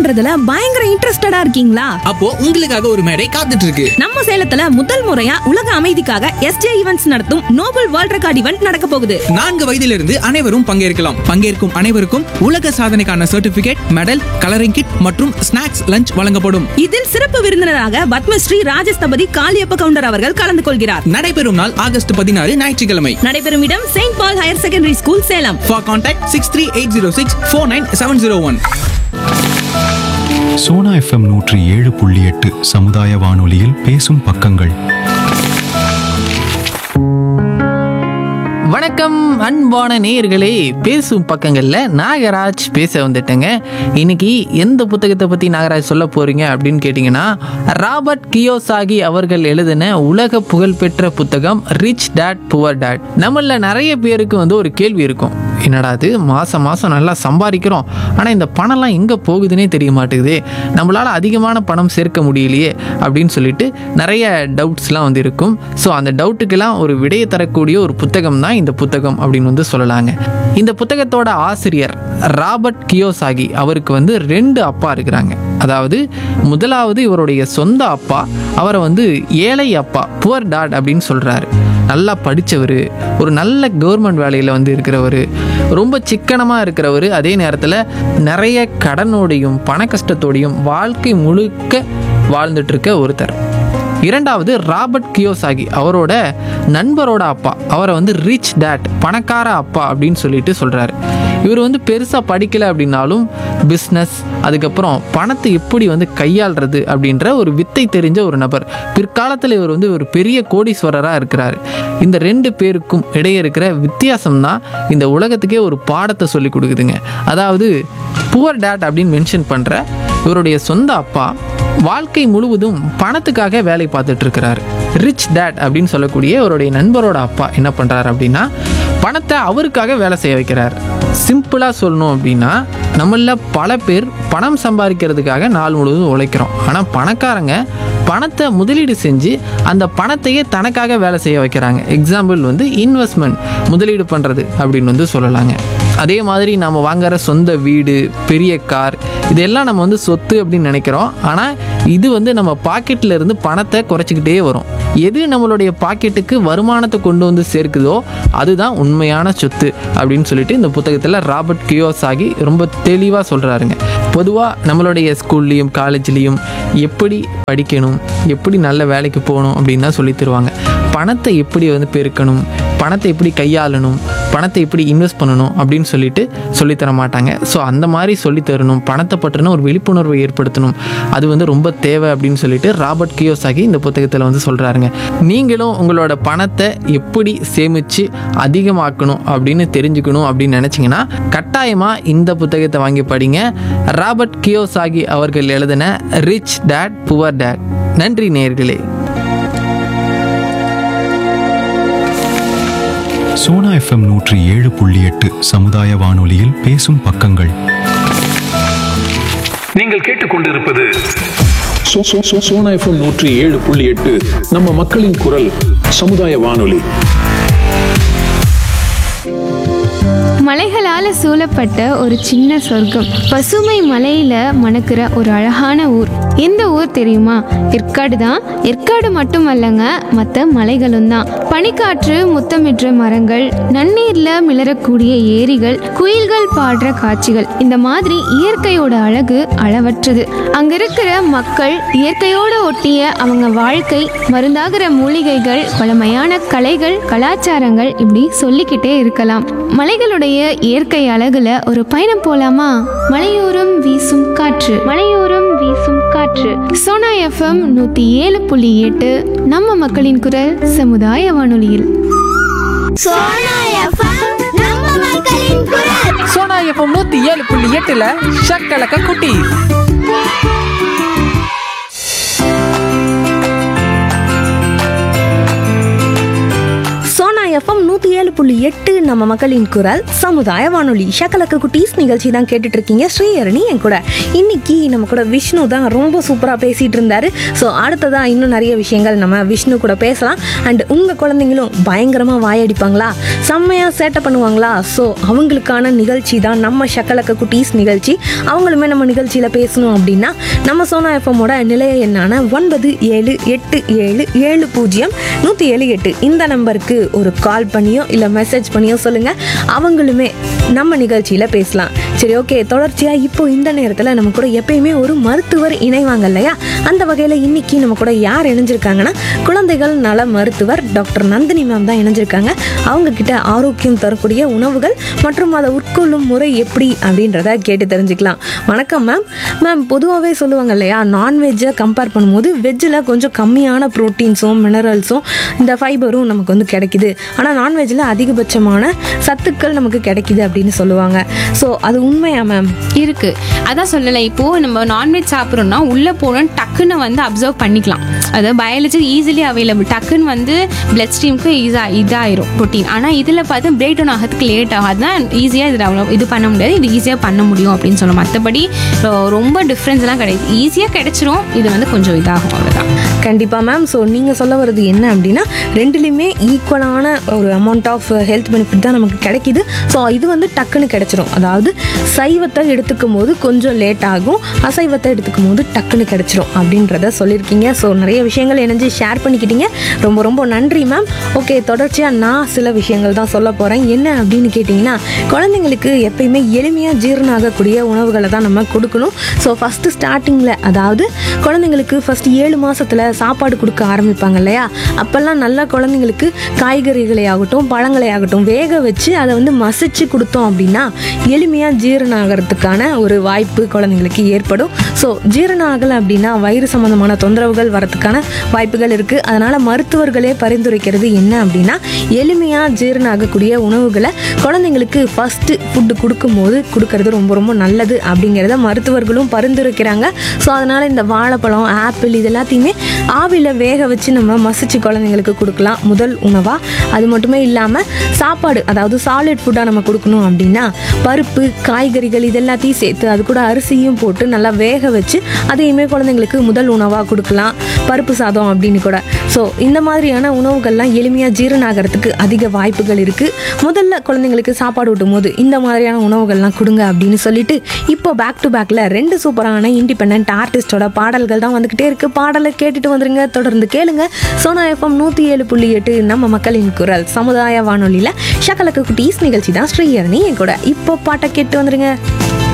பண்றதுல பயங்கர இன்ட்ரெஸ்டடா இருக்கீங்களா அப்போ உங்களுக்காக ஒரு மேடை காத்துட்டு இருக்கு நம்ம சேலத்துல முதல் முறையா உலக அமைதிக்காக எஸ்ஜே ஈவென்ட்ஸ் நடத்தும் நோபல் வேர்ல்ட் ரெக்கார்ட் ஈவென்ட் நடக்க போகுது நான்கு வயதிலிருந்து அனைவரும் பங்கேற்கலாம் பங்கேற்கும் அனைவருக்கும் உலக சாதனைக்கான சர்டிபிகேட் மெடல் கலரிங் கிட் மற்றும் ஸ்நாக்ஸ் லஞ்ச் வழங்கப்படும் இதில் சிறப்பு விருந்தினராக பத்மஸ்ரீ ராஜஸ்தபதி காளியப்ப கவுண்டர் அவர்கள் கலந்து கொள்கிறார் நடைபெறும் நாள் ஆகஸ்ட் பதினாறு ஞாயிற்றுக்கிழமை நடைபெறும் இடம் Saint Paul higher secondary school Salem for contact six three eight zero six four nine seven zero one Sona FM நூற்றி ஏழு புள்ளி எட்டு சமுதாய வானொலியில் பேசும் பக்கங்கள் வணக்கம் அன்பான நேயர்களே பேசும் பக்கங்களில் நாகராஜ் பேச வந்துட்டேங்க இன்னைக்கு எந்த புத்தகத்தை பற்றி நாகராஜ் சொல்ல போறீங்க அப்படின்னு கேட்டிங்கன்னா ராபர்ட் கியோசாகி அவர்கள் எழுதின உலக புகழ்பெற்ற புத்தகம் ரிச் டேட் புவர் டேட் நம்மள நிறைய பேருக்கு வந்து ஒரு கேள்வி இருக்கும் என்னடா அது மாதம் மாதம் நல்லா சம்பாதிக்கிறோம் ஆனால் இந்த பணம்லாம் எங்கே போகுதுன்னே தெரிய மாட்டேங்குது நம்மளால் அதிகமான பணம் சேர்க்க முடியலையே அப்படின்னு சொல்லிட்டு நிறைய டவுட்ஸ்லாம் வந்து இருக்கும் ஸோ அந்த டவுட்டுக்கெல்லாம் ஒரு விடையை தரக்கூடிய ஒரு புத்தகம் தான் இந்த புத்தகம் அப்படின்னு வந்து சொல்லலாங்க இந்த புத்தகத்தோட ஆசிரியர் ராபர்ட் கியோசாகி அவருக்கு வந்து ரெண்டு அப்பா இருக்கிறாங்க அதாவது முதலாவது இவருடைய சொந்த அப்பா அவரை வந்து ஏழை அப்பா புவர் டாட் அப்படின்னு சொல்கிறாரு நல்லா படித்தவர் ஒரு நல்ல கவர்மெண்ட் வேலையில் வந்து இருக்கிறவர் ரொம்ப சிக்கனமாக இருக்கிறவர் அதே நேரத்தில் நிறைய கடனோடையும் பண கஷ்டத்தோடையும் வாழ்க்கை முழுக்க வாழ்ந்துட்டு இருக்க ஒருத்தர் இரண்டாவது ராபர்ட் கியோசாகி அவரோட நண்பரோட அப்பா அவரை வந்து ரிச் டேட் பணக்கார அப்பா அப்படின்னு சொல்லிட்டு சொல்கிறாரு இவர் வந்து பெருசாக படிக்கலை அப்படின்னாலும் பிஸ்னஸ் அதுக்கப்புறம் பணத்தை எப்படி வந்து கையாளுறது அப்படின்ற ஒரு வித்தை தெரிஞ்ச ஒரு நபர் பிற்காலத்தில் இவர் வந்து ஒரு பெரிய கோடீஸ்வரராக இருக்கிறார் இந்த ரெண்டு பேருக்கும் இடையே இருக்கிற வித்தியாசம் தான் இந்த உலகத்துக்கே ஒரு பாடத்தை சொல்லி கொடுக்குதுங்க அதாவது புவர் டேட் அப்படின்னு மென்ஷன் பண்ணுற இவருடைய சொந்த அப்பா வாழ்க்கை முழுவதும் பணத்துக்காக வேலை பார்த்துட்டு இருக்கிறாரு ரிச் டேட் அப்படின்னு சொல்லக்கூடிய இவருடைய நண்பரோட அப்பா என்ன பண்ணுறாரு அப்படின்னா பணத்தை அவருக்காக வேலை செய்ய வைக்கிறார் சிம்பிளாக சொல்லணும் அப்படின்னா நம்மள பல பேர் பணம் சம்பாதிக்கிறதுக்காக நாள் முழுவதும் உழைக்கிறோம் ஆனால் பணக்காரங்க பணத்தை முதலீடு செஞ்சு அந்த பணத்தையே தனக்காக வேலை செய்ய வைக்கிறாங்க எக்ஸாம்பிள் வந்து இன்வெஸ்ட்மெண்ட் முதலீடு பண்ணுறது அப்படின்னு வந்து சொல்லலாங்க அதே மாதிரி நம்ம வாங்குற சொந்த வீடு பெரிய கார் இதெல்லாம் நம்ம வந்து சொத்து அப்படின்னு நினைக்கிறோம் ஆனால் இது வந்து நம்ம பாக்கெட்டில் இருந்து பணத்தை குறைச்சிக்கிட்டே வரும் எது நம்மளுடைய பாக்கெட்டுக்கு வருமானத்தை கொண்டு வந்து சேர்க்குதோ அதுதான் உண்மையான சொத்து அப்படின்னு சொல்லிட்டு இந்த புத்தகத்தில் ராபர்ட் கியோசாகி ரொம்ப தெளிவாக சொல்கிறாருங்க பொதுவாக நம்மளுடைய ஸ்கூல்லையும் காலேஜ்லேயும் எப்படி படிக்கணும் எப்படி நல்ல வேலைக்கு போகணும் அப்படின்னு தான் சொல்லி தருவாங்க பணத்தை எப்படி வந்து பெருக்கணும் பணத்தை எப்படி கையாளணும் பணத்தை எப்படி இன்வெஸ்ட் பண்ணணும் அப்படின்னு சொல்லிட்டு சொல்லித்தர மாட்டாங்க ஸோ அந்த மாதிரி சொல்லித் தரணும் பணத்தை பற்றின ஒரு விழிப்புணர்வை ஏற்படுத்தணும் அது வந்து ரொம்ப தேவை அப்படின்னு சொல்லிட்டு ராபர்ட் கியோசாகி இந்த புத்தகத்தில் வந்து சொல்கிறாருங்க நீங்களும் உங்களோட பணத்தை எப்படி சேமித்து அதிகமாக்கணும் அப்படின்னு தெரிஞ்சுக்கணும் அப்படின்னு நினச்சிங்கன்னா கட்டாயமாக இந்த புத்தகத்தை வாங்கி படிங்க ராபர்ட் கியோசாகி அவர்கள் எழுதின ரிச் டேட் புவர் டேட் நன்றி நேயர்களே சோனா எஃப்எம் நூற்றி ஏழு புள்ளி எட்டு சமுதாய வானொலியில் பேசும் பக்கங்கள் நீங்கள் கேட்டுக்கொண்டிருப்பது சோ- சோ- சோ- சோனா எஃப்எம் நூற்றி ஏழு புள்ளி எட்டு நம்ம மக்களின் குரல் சமுதாய வானொலி மலைகளால சூழப்பட்ட ஒரு சின்ன சொர்க்கம் பசுமை மலையில மணக்கிற ஒரு அழகான ஊர் எந்த ஊர் தெரியுமா ஏற்காடு தான் ஏற்காடு மட்டுமல்லங்க மற்ற மலைகளும் தான் பனிக்காற்று முத்தமிடுற மரங்கள் நன்னீர்ல மிளறக்கூடிய ஏரிகள் குயில்கள் பாடுற காட்சிகள் இந்த மாதிரி இயற்கையோட அழகு அளவற்றது அங்க இருக்கிற மக்கள் இயற்கையோட ஒட்டிய அவங்க வாழ்க்கை மருந்தாகிற மூலிகைகள் பழமையான கலைகள் கலாச்சாரங்கள் இப்படி சொல்லிக்கிட்டே இருக்கலாம் மலைகளுடைய இயற்கை அழகுல ஒரு பயணம் போலாமா மலையோரம் வீசும் காற்று மலையோரம் வீசும் காற்று சோனா எஃப்எம் நூத்தி ஏழு புள்ளி எட்டு நம்ம மக்களின் குரல் சமுதாய வானொலியில் சோனா எஃப்எம் நம்ம மக்களின் குரல் சோனா எஃப்எம் நூற்றி ஏழு புள்ளி எட்டில் ஷக்கலக்க குட்டி சோனா எஃப்எம் நூத்தி ஏழு புள்ளி எட்டு நம்ம மக்களின் குரல் சமுதாய வானொலி ஷக்கலக்க குட்டீஸ் நிகழ்ச்சி தான் கேட்டுட்டு இருக்கீங்க ஸ்ரீஹரணி என் கூட இன்னைக்கு நம்ம கூட விஷ்ணு தான் ரொம்ப சூப்பராக பேசிட்டு இருந்தாரு ஸோ அடுத்ததா இன்னும் நிறைய விஷயங்கள் நம்ம விஷ்ணு கூட பேசலாம் அண்ட் உங்கள் குழந்தைங்களும் பயங்கரமாக வாயடிப்பாங்களா செம்மையாக சேட்டை பண்ணுவாங்களா ஸோ அவங்களுக்கான நிகழ்ச்சி தான் நம்ம ஷக்கலக்க குட்டீஸ் நிகழ்ச்சி அவங்களுமே நம்ம நிகழ்ச்சியில் பேசணும் அப்படின்னா நம்ம சோனா எஃப்எம்மோட நிலைய எண்ணான ஒன்பது ஏழு எட்டு ஏழு ஏழு பூஜ்ஜியம் நூற்றி ஏழு எட்டு இந்த நம்பருக்கு ஒரு கால் பண்ணியோ இல்லை மெசேஜ் பண்ணியோ சொல்லுங்கள் அவங்களுமே நம்ம நிகழ்ச்சியில் பேசலாம் சரி ஓகே தொடர்ச்சியாக இப்போ இந்த நேரத்தில் நம்ம கூட எப்பயுமே ஒரு மருத்துவர் இணைவாங்க இல்லையா அந்த வகையில் இன்னைக்கு நம்ம கூட யார் இணைஞ்சிருக்காங்கன்னா குழந்தைகள் நல மருத்துவர் டாக்டர் நந்தினி மேம் தான் இணைஞ்சிருக்காங்க அவங்க கிட்ட ஆரோக்கியம் தரக்கூடிய உணவுகள் மற்றும் அதை உட்கொள்ளும் முறை எப்படி அப்படின்றத கேட்டு தெரிஞ்சுக்கலாம் வணக்கம் மேம் மேம் பொதுவாகவே சொல்லுவாங்க இல்லையா நான்வெஜ்ஜை கம்பேர் பண்ணும்போது வெஜ்ஜில் கொஞ்சம் கம்மியான ப்ரோட்டீன்ஸும் மினரல்ஸும் இந்த ஃபைபரும் நமக்கு வந்து கிடைக்குது ஆனால் நான்வெஜ்ஜில் அதிகபட்சமான சத்துக்கள் நமக்கு கிடைக்குது அப்படின்னு சொல்லுவாங்க ஸோ அது உண்மையா மேம் இருக்கு அதான் சொல்லலை இப்போ நம்ம நான்வெஜ் சாப்பிட்றோம்னா உள்ள போனோம் டக்குன்னு வந்து அப்சர்வ் பண்ணிக்கலாம் அது பயாலஜி ஈஸிலி அவைலபிள் டக்குன்னு வந்து பிளட் ஸ்ட்ரீமுக்கு ஈஸாக இதாயிரும் ப்ரோட்டீன் ஆனால் இதில் பார்த்து பிரேக் டவுன் ஆகிறதுக்கு லேட் ஆகும் அதுதான் ஈஸியாக இது develop- இது பண்ண முடியாது இது ஈஸியாக பண்ண முடியும் அப்படின்னு சொல்லலாம் மற்றபடி ரொம்ப டிஃப்ரென்ஸ்லாம் கிடையாது ஈஸியாக கிடைச்சிரும் இது வந்து கொஞ்சம் இதாகும் அவ்வளோதான் கண்டிப்பாக மேம் ஸோ நீங்கள் சொல்ல வர்றது என்ன அப்படின்னா ரெண்டுலேயுமே ஈக்குவலான ஒரு அமௌண்ட் ஆஃப் ஹெல்த் பெனிஃபிட் தான் நமக்கு கிடைக்குது ஸோ இது வந்து டக்குன்னு கிடைச்சிரும் அதாவது சைவத்தை எடுத்துக்கும் போது கொஞ்சம் லேட் ஆகும் அசைவத்தை எடுத்துக்கும் போது டக்குன்னு கிடைச்சிரும் அப்படின்றத சொல்லியிருக்கீங்க ஸோ நிறைய விஷயங்கள் இணைஞ்சு ஷேர் பண்ணிக்கிட்டீங்க ரொம்ப ரொம்ப நன்றி மேம் ஓகே தொடர்ச்சியாக நான் சில விஷயங்கள் தான் சொல்ல போகிறேன் என்ன அப்படின்னு கேட்டிங்கன்னா குழந்தைங்களுக்கு எப்பயுமே எளிமையாக ஜீரணம் ஆகக்கூடிய உணவுகளை தான் நம்ம கொடுக்கணும் ஸோ ஃபஸ்ட்டு ஸ்டார்டிங்கில் அதாவது குழந்தைங்களுக்கு ஃபஸ்ட் ஏழு மாசத்துல சாப்பாடு கொடுக்க ஆரம்பிப்பாங்க இல்லையா அப்போல்லாம் நல்லா குழந்தைங்களுக்கு காய்கறிகளை ஆகட்டும் பழங்களை ஆகட்டும் வேக வச்சு அதை வந்து மசிச்சு கொடுத்தோம் அப்படின்னா எளிமையாக ஜீரணம் ஆகிறதுக்கான ஒரு வாய்ப்பு குழந்தைங்களுக்கு ஏற்படும் ஸோ ஜீரணம் ஆகலை அப்படின்னா வயிறு சம்மந்தமான தொந்தரவுகள் வரதுக்கான வாய்ப்புகள் இருக்குது அதனால் மருத்துவர்களே பரிந்துரைக்கிறது என்ன அப்படின்னா எளிமையாக ஜீரணம் ஆகக்கூடிய உணவுகளை குழந்தைங்களுக்கு ஃபஸ்ட்டு ஃபுட்டு கொடுக்கும்போது கொடுக்கறது ரொம்ப ரொம்ப நல்லது அப்படிங்கிறத மருத்துவர்களும் பரிந்துரைக்கிறாங்க ஸோ அதனால் இந்த வாழைப்பழம் ஆப்பிள் இது எல்லாத்தையுமே ஆவியில் வேக வச்சு நம்ம மசிச்சு குழந்தைங்களுக்கு கொடுக்கலாம் முதல் உணவாக அது மட்டுமே இல்லாமல் சாப்பாடு அதாவது சாலிட் ஃபுட்டாக நம்ம கொடுக்கணும் அப்படின்னா பருப்பு காய்கறிகள் இது எல்லாத்தையும் சேர்த்து அது கூட அரிசியும் போட்டு நல்லா வேக வச்சு அதையுமே குழந்தைங்களுக்கு முதல் உணவாக கொடுக்கலாம் பருப்பு சாதம் அப்படின்னு கூட ஸோ இந்த மாதிரியான உணவுகள்லாம் எளிமையாக ஜீரணம் ஆகிறதுக்கு அதிக வாய்ப்புகள் இருக்குது முதல்ல குழந்தைங்களுக்கு சாப்பாடு ஊட்டும் போது இந்த மாதிரியான உணவுகள்லாம் கொடுங்க அப்படின்னு சொல்லிட்டு இப்போ பேக் டு பேக்கில் ரெண்டு சூப்பரான இண்டிபெண்ட் ஆர்டிஸ்டோட பாடல்கள் தான் வந்துக்கிட்டே இருக்குது பாடலை கேட்டுட்டு வந்துருங்க தொடர்ந்து கேளுங்க சோனா எஃப்எம் நூற்றி ஏழு புள்ளி எட்டு நம்ம மக்களின் குரல் சமுதாய வானொலியில் ஷக்கலக்கு குட்டீஸ் நிகழ்ச்சி தான் ஸ்ரீஹரணி என் கூட இப்போ பாட்டை கேட்டு வந்துருங்க